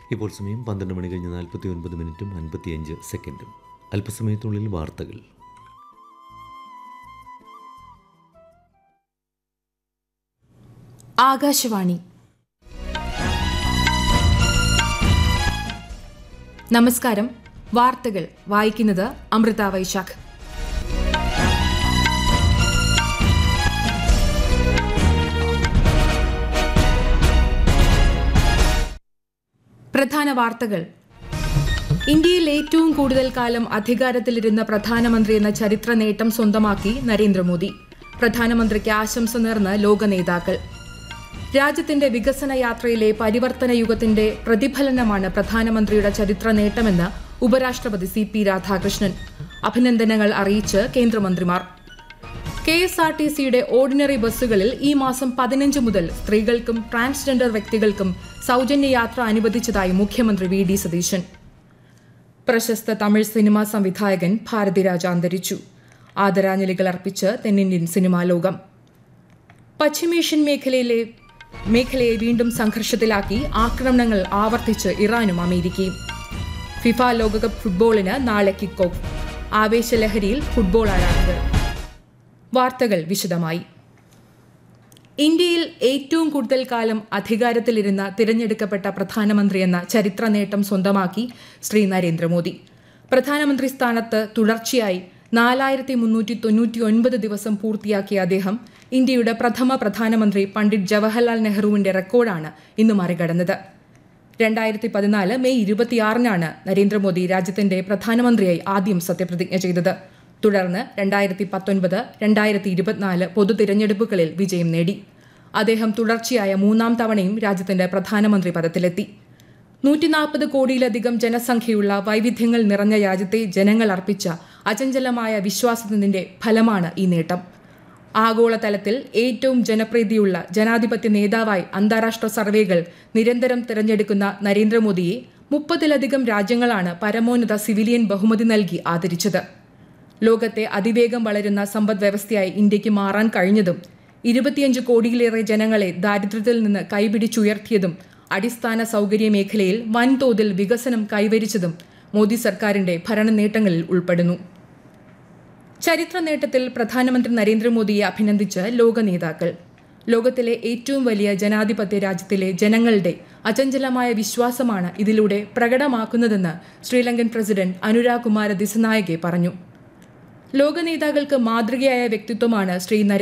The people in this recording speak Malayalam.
ഇപ്പോൾ സമയം പന്ത്രണ്ട് മണി കഴിഞ്ഞ് നാൽപ്പത്തി ഒൻപത് മിനിറ്റും അൻപത്തിയഞ്ച് സെക്കൻഡും അല്പസമയത്തിനുള്ളിൽ വാർത്തകൾ ആകാശവാണി നമസ്കാരം വാർത്തകൾ വായിക്കുന്നത് അമൃത വൈശാഖ് പ്രധാന വാർത്തകൾ ഇന്ത്യയിൽ ഏറ്റവും കൂടുതൽ കാലം അധികാരത്തിലിരുന്ന പ്രധാനമന്ത്രി എന്ന ചരിത്ര നേട്ടം സ്വന്തമാക്കി നരേന്ദ്രമോദി പ്രധാനമന്ത്രിക്ക് ആശംസ നേർന്ന് ലോക നേതാക്കൾ രാജ്യത്തിന്റെ വികസന യാത്രയിലെ പരിവർത്തന യുഗത്തിന്റെ പ്രതിഫലനമാണ് പ്രധാനമന്ത്രിയുടെ ചരിത്ര നേട്ടമെന്ന് ഉപരാഷ്ട്രപതി സി പി രാധാകൃഷ്ണൻ അഭിനന്ദനങ്ങൾ അറിയിച്ച് കേന്ദ്രമന്ത്രിമാർ കെ എസ് ആർ ടി സിയുടെ ഓർഡിനറി ബസ്സുകളിൽ ഈ മാസം പതിനഞ്ച് മുതൽ സ്ത്രീകൾക്കും ട്രാൻസ്ജെൻഡർ വ്യക്തികൾക്കും സൗജന്യ യാത്ര അനുവദിച്ചതായി മുഖ്യമന്ത്രി വി ഡി സതീശൻ പ്രശസ്ത തമിഴ് സിനിമാ സംവിധായകൻ ഭാരതിരാജ അന്തരിച്ചു ആദരാഞ്ജലികൾ അർപ്പിച്ച് തെന്നിന്ത്യൻ സിനിമാ ലോകം പശ്ചിമേഷ്യൻ മേഖലയിലെ മേഖലയെ വീണ്ടും സംഘർഷത്തിലാക്കി ആക്രമണങ്ങൾ ആവർത്തിച്ച് ഇറാനും അമേരിക്കയും ഫിഫ ലോകകപ്പ് ഫുട്ബോളിന് നാളെ കിക്ക് ഓഫ് ആവേശലഹരിയിൽ ഫുട്ബോൾ ആരാധകർ വാർത്തകൾ വിശദമായി ഇന്ത്യയിൽ ഏറ്റവും കൂടുതൽ കാലം അധികാരത്തിലിരുന്ന തിരഞ്ഞെടുക്കപ്പെട്ട പ്രധാനമന്ത്രി എന്ന ചരിത്ര നേട്ടം സ്വന്തമാക്കി ശ്രീ നരേന്ദ്രമോദി പ്രധാനമന്ത്രി സ്ഥാനത്ത് തുടർച്ചയായി നാലായിരത്തി മുന്നൂറ്റി തൊണ്ണൂറ്റി ഒൻപത് ദിവസം പൂർത്തിയാക്കിയ അദ്ദേഹം ഇന്ത്യയുടെ പ്രഥമ പ്രധാനമന്ത്രി പണ്ഡിറ്റ് ജവഹർലാൽ നെഹ്റുവിന്റെ റെക്കോർഡാണ് ഇന്ന് മറികടന്നത് രണ്ടായിരത്തി പതിനാല് മെയ് ഇരുപത്തിയാറിനാണ് നരേന്ദ്രമോദി രാജ്യത്തിന്റെ പ്രധാനമന്ത്രിയായി ആദ്യം സത്യപ്രതിജ്ഞ ചെയ്തത് തുടർന്ന് രണ്ടായിരത്തി പത്തൊൻപത് രണ്ടായിരത്തി ഇരുപത്തിനാല് പൊതു തിരഞ്ഞെടുപ്പുകളിൽ വിജയം നേടി അദ്ദേഹം തുടർച്ചയായ മൂന്നാം തവണയും രാജ്യത്തിന്റെ പ്രധാനമന്ത്രി പദത്തിലെത്തി നൂറ്റി നാൽപ്പത് കോടിയിലധികം ജനസംഖ്യയുള്ള വൈവിധ്യങ്ങൾ നിറഞ്ഞ രാജ്യത്തെ ജനങ്ങൾ അർപ്പിച്ച അചഞ്ചലമായ വിശ്വാസത്തിന്റെ ഫലമാണ് ഈ നേട്ടം ആഗോളതലത്തിൽ ഏറ്റവും ജനപ്രീതിയുള്ള ജനാധിപത്യ നേതാവായി അന്താരാഷ്ട്ര സർവേകൾ നിരന്തരം തിരഞ്ഞെടുക്കുന്ന നരേന്ദ്രമോദിയെ മുപ്പതിലധികം രാജ്യങ്ങളാണ് പരമോന്നത സിവിലിയൻ ബഹുമതി നൽകി ആദരിച്ചത് ലോകത്തെ അതിവേഗം വളരുന്ന സമ്പദ് വ്യവസ്ഥയായി ഇന്ത്യക്ക് മാറാൻ കഴിഞ്ഞതും ഇരുപത്തിയഞ്ച് കോടിയിലേറെ ജനങ്ങളെ ദാരിദ്ര്യത്തിൽ നിന്ന് കൈപിടിച്ചുയർത്തിയതും അടിസ്ഥാന സൗകര്യ മേഖലയിൽ വൻതോതിൽ വികസനം കൈവരിച്ചതും മോദി സർക്കാരിന്റെ ഭരണ നേട്ടങ്ങളിൽ ഉൾപ്പെടുന്നു ചരിത്ര നേട്ടത്തിൽ പ്രധാനമന്ത്രി നരേന്ദ്രമോദിയെ അഭിനന്ദിച്ച് ലോക നേതാക്കൾ ലോകത്തിലെ ഏറ്റവും വലിയ ജനാധിപത്യ രാജ്യത്തിലെ ജനങ്ങളുടെ അചഞ്ചലമായ വിശ്വാസമാണ് ഇതിലൂടെ പ്രകടമാക്കുന്നതെന്ന് ശ്രീലങ്കൻ പ്രസിഡന്റ് അനുരാഗ് കുമാര ദിസനായകെ പറഞ്ഞു ലോക നേതാക്കൾക്ക് മാതൃകയായ വ്യക്തിത്വമാണ് ശ്രീ നരേ